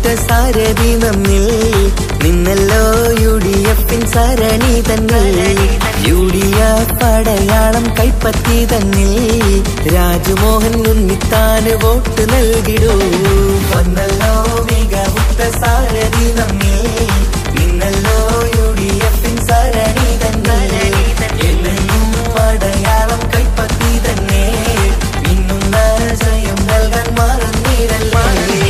സാരഥി നമ്മിൽ നിന്നല്ലോ U D എഫിൻ സരണി തന്നിൽ യു ഡി എഫ് പടയാളം കൈപ്പറ്റി തന്നിൽ രാജ്മോഹൻ ഉണ്ണിത്താന് വോട്ട് നൽകിടൂ വന്നല്ലോ മികവുറ്റ സാരഥി നമ്മിൽ നിന്നല്ലോ യു ഡി എഫിൻ സരണി തന്നിൽ എന്നും പടയാളം കൈപ്പറ്റി തന്നെ മിന്നുന്ന ജയം നൽകാൻ മറന്നിടല്ലേ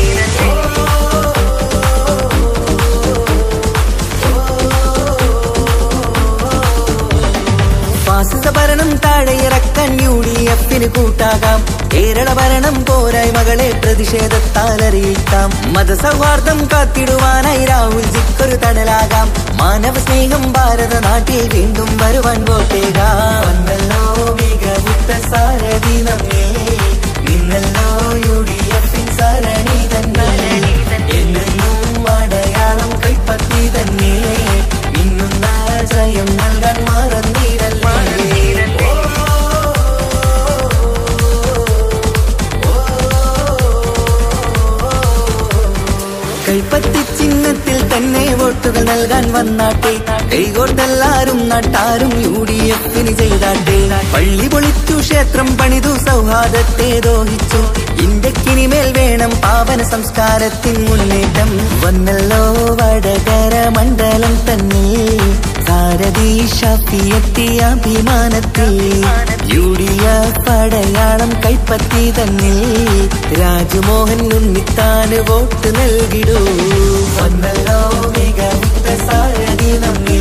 ഫാസിസ ഭരണം താഴെ ഇറക്കാൻ യു ഡി എഫിന് കൂട്ടാകാം കേരള ഭരണം പോരായ്മകളെ പ്രതിഷേധത്താൽ അറിയിക്കാം മതസൗഹാർദ്ദം കാത്തിടുവാനായി രാഹുൽ ജിക്കൊരു തണലാകാം മാനവ സ്നേഹം ഭാരത നാട്ടിൽ വീണ്ടും വരുവാൻ വോട്ടേകാം വന്നല്ലോ മികവുറ്റ സാരഥി നമ്മേ നിന്നല്ലോ യു ഡി എഫിൻ സരണി തന്നെ എന്നും അടയാളം കൈപ്പറ്റി തന്നെ മിന്നുന്ന ജയം നൽകാൻ മറന്നിടല്ലേ കൈപ്പത്തി ചിഹ്നത്തിൽ തന്നെ വോട്ടുകൾ നൽകാൻ വന്നാട്ടെ കൈകോർത്തെല്ലാരും നാട്ടാരും യു ഡി എഫിന് ചെയ്താട്ടെ പള്ളി പൊളിച്ചു ക്ഷേത്രം പണിതു സൗഹാർദ്ദത്തെ ദോഹിച്ചു ഇന്ത്യക്കിനിമേൽ വേണം പാവന സംസ്കാരത്തിൻ മുന്നേറ്റം വന്നല്ലോ വടകര മണ്ഡലം തന്നെ സാരഥി ഷഫിയെത്തിയ അഭിമാനത്തിൽ യു ഡി എഫ് പടയാളം കൈപ്പറ്റി തന്നിൽ രാജ്മോഹൻ ഉണ്ണിത്താന് വോട്ട് നൽകിടൂ വന്നല്ലോ മികവുറ്റ സാരഥി നമ്മിൽ